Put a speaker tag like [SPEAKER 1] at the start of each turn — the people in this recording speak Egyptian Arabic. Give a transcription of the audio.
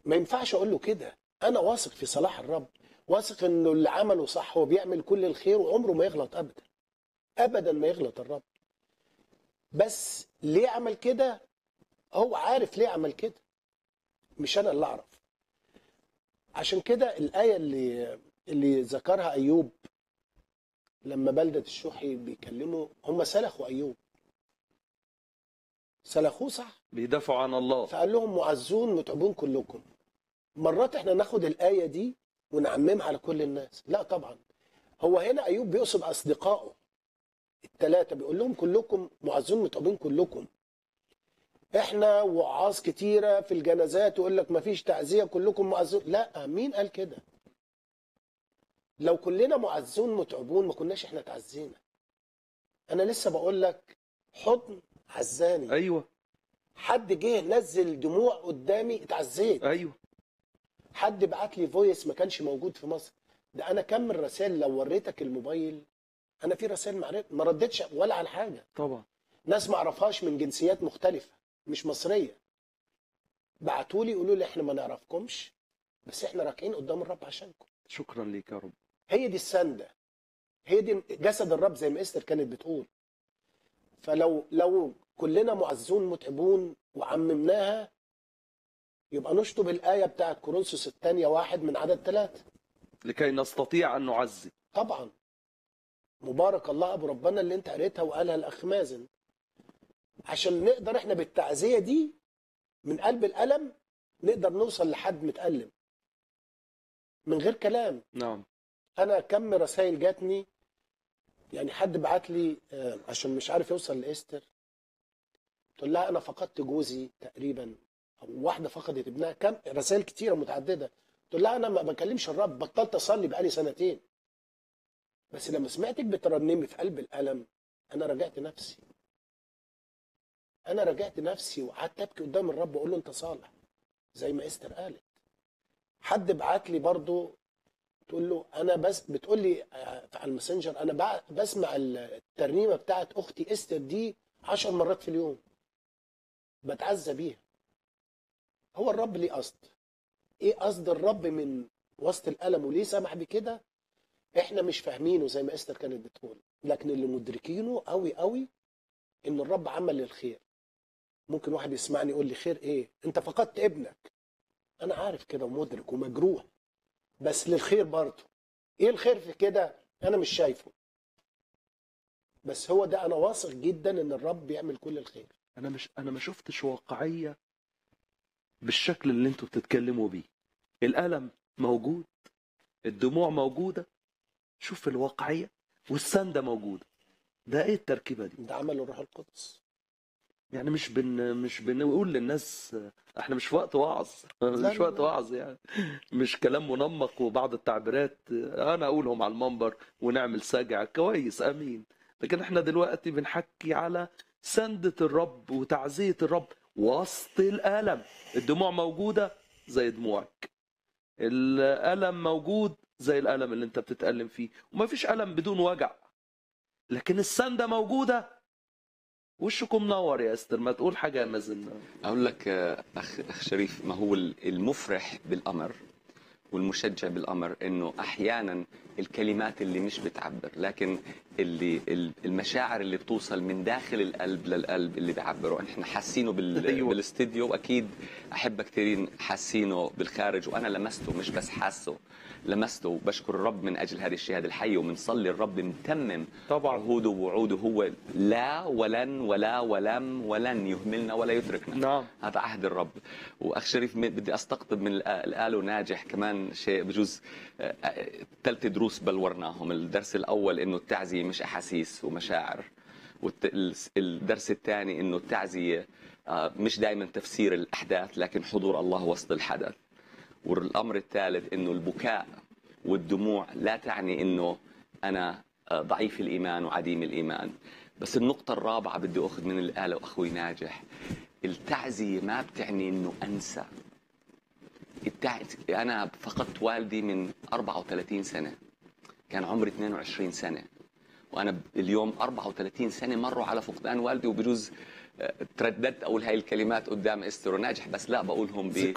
[SPEAKER 1] ما ينفعش اقول له كده انا واثق في صلاح الرب واثق انه اللي عمله صح هو بيعمل كل الخير وعمره ما يغلط ابدا ابدا ما يغلط الرب بس ليه عمل كده هو عارف ليه عمل كده مش انا اللي اعرف عشان كده الايه اللي اللي ذكرها ايوب لما بلدة الشوحي بيكلموا هم سلخوا ايوب سلخوه صح
[SPEAKER 2] بيدافعوا عن الله
[SPEAKER 1] فقال لهم معزون متعبون كلكم مرات احنا ناخد الآية دي ونعممها على كل الناس لا طبعا هو هنا أيوب بيقصد أصدقائه الثلاثة بيقول لهم كلكم معزون متعبين كلكم احنا وعاظ كتيرة في الجنازات يقول لك مفيش تعزية كلكم معزون لا مين قال كده لو كلنا معزون متعبون ما كناش احنا تعزينا انا لسه بقول لك حضن عزاني
[SPEAKER 2] ايوه
[SPEAKER 1] حد جه نزل دموع قدامي اتعزيت
[SPEAKER 2] ايوه
[SPEAKER 1] حد بعت لي فويس ما كانش موجود في مصر ده انا كم الرسائل لو وريتك الموبايل انا في رسائل ما عرفت- ما ردتش ولا على حاجه
[SPEAKER 2] طبعا
[SPEAKER 1] ناس ما اعرفهاش من جنسيات مختلفه مش مصريه بعتوا لي يقولوا لي احنا ما نعرفكمش بس احنا راكعين قدام الرب عشانكم
[SPEAKER 2] شكرا ليك يا رب
[SPEAKER 1] هي دي السنده هي دي جسد الرب زي ما استر كانت بتقول فلو لو كلنا معزون متعبون وعممناها يبقى نشطب الآية بتاعت كورنثوس الثانية واحد من عدد ثلاثة
[SPEAKER 2] لكي نستطيع ان نعزي
[SPEAKER 1] طبعا مبارك الله أبو ربنا اللي انت قريتها وقالها الأخ مازن عشان نقدر احنا بالتعزية دي من قلب الألم نقدر نوصل لحد متألم من غير كلام
[SPEAKER 2] نعم
[SPEAKER 1] انا كم رسائل جاتني يعني حد بعت لي آه، عشان مش عارف يوصل لاستر تقول لها انا فقدت جوزي تقريبا او واحده فقدت ابنها كم رسائل كتيره متعدده تقول لها انا ما بكلمش الرب بطلت اصلي بقالي سنتين بس لما سمعتك بترنمي في قلب الالم انا رجعت نفسي انا رجعت نفسي وقعدت ابكي قدام الرب واقول له انت صالح زي ما استر قالت حد بعت لي برضو تقول له انا بس بتقول لي آه، على الماسنجر انا بع- بسمع الترنيمه بتاعت اختي استر دي عشر مرات في اليوم بتعزى بيها هو الرب ليه قصد ايه قصد الرب من وسط الالم وليه سمح بكده احنا مش فاهمينه زي ما استر كانت بتقول لكن اللي مدركينه قوي قوي ان الرب عمل للخير ممكن واحد يسمعني يقول لي خير ايه انت فقدت ابنك انا عارف كده ومدرك ومجروح بس للخير برضه ايه الخير في كده انا مش شايفه بس هو ده انا واثق جدا ان الرب بيعمل كل الخير
[SPEAKER 2] انا مش انا ما شفتش واقعيه بالشكل اللي انتوا بتتكلموا بيه الالم موجود الدموع موجوده شوف الواقعيه والسنده موجوده ده ايه التركيبه دي
[SPEAKER 1] ده عمل الروح القدس
[SPEAKER 2] يعني مش بن مش بنقول للناس احنا مش في وقت وعظ
[SPEAKER 1] لا،
[SPEAKER 2] مش
[SPEAKER 1] لا،
[SPEAKER 2] وقت
[SPEAKER 1] لا.
[SPEAKER 2] وعظ يعني مش كلام منمق وبعض التعبيرات انا اقولهم على المنبر ونعمل سجع كويس امين لكن احنا دلوقتي بنحكي على سندة الرب وتعزية الرب وسط الألم الدموع موجودة زي دموعك الألم موجود زي الألم اللي انت بتتألم فيه ومفيش ألم بدون وجع لكن السندة موجودة وشكم منور يا استر ما تقول حاجة يا مازن
[SPEAKER 3] اقول لك آه، اخ اخ شريف ما هو المفرح بالامر والمشجع بالامر انه احيانا الكلمات اللي مش بتعبر لكن اللي ال- المشاعر اللي بتوصل من داخل القلب للقلب اللي بيعبروا احنا حاسينه بال...
[SPEAKER 2] أيوة.
[SPEAKER 3] بالاستديو واكيد احبه كثيرين حاسينه بالخارج وانا لمسته مش بس حاسه لمسته وبشكر الرب من اجل هذه الشهاده الحيه وبنصلي الرب متمم
[SPEAKER 2] طبعا
[SPEAKER 3] عهوده ووعوده هو لا ولن ولا ولم ولن يهملنا ولا يتركنا
[SPEAKER 2] نعم
[SPEAKER 3] هذا عهد الرب واخ شريف م- بدي استقطب من الآ- الآل ناجح كمان شيء بجوز ثلاث دروس بلورناهم الدرس الاول انه التعزيه مش احاسيس ومشاعر والدرس الثاني انه التعزيه آه، مش دائما تفسير الاحداث لكن حضور الله وسط الحدث والامر الثالث انه البكاء والدموع لا تعني انه انا آه، ضعيف الايمان وعديم الايمان بس النقطة الرابعة بدي أخذ من الآلة وأخوي ناجح التعزية ما بتعني إنه أنسى التعزية أنا فقدت والدي من 34 سنة كان عمري 22 سنة وأنا ب- اليوم 34 سنة مروا على فقدان والدي وبجوز آه، ترددت أقول هاي الكلمات قدام استر وناجح بس لا بقولهم ب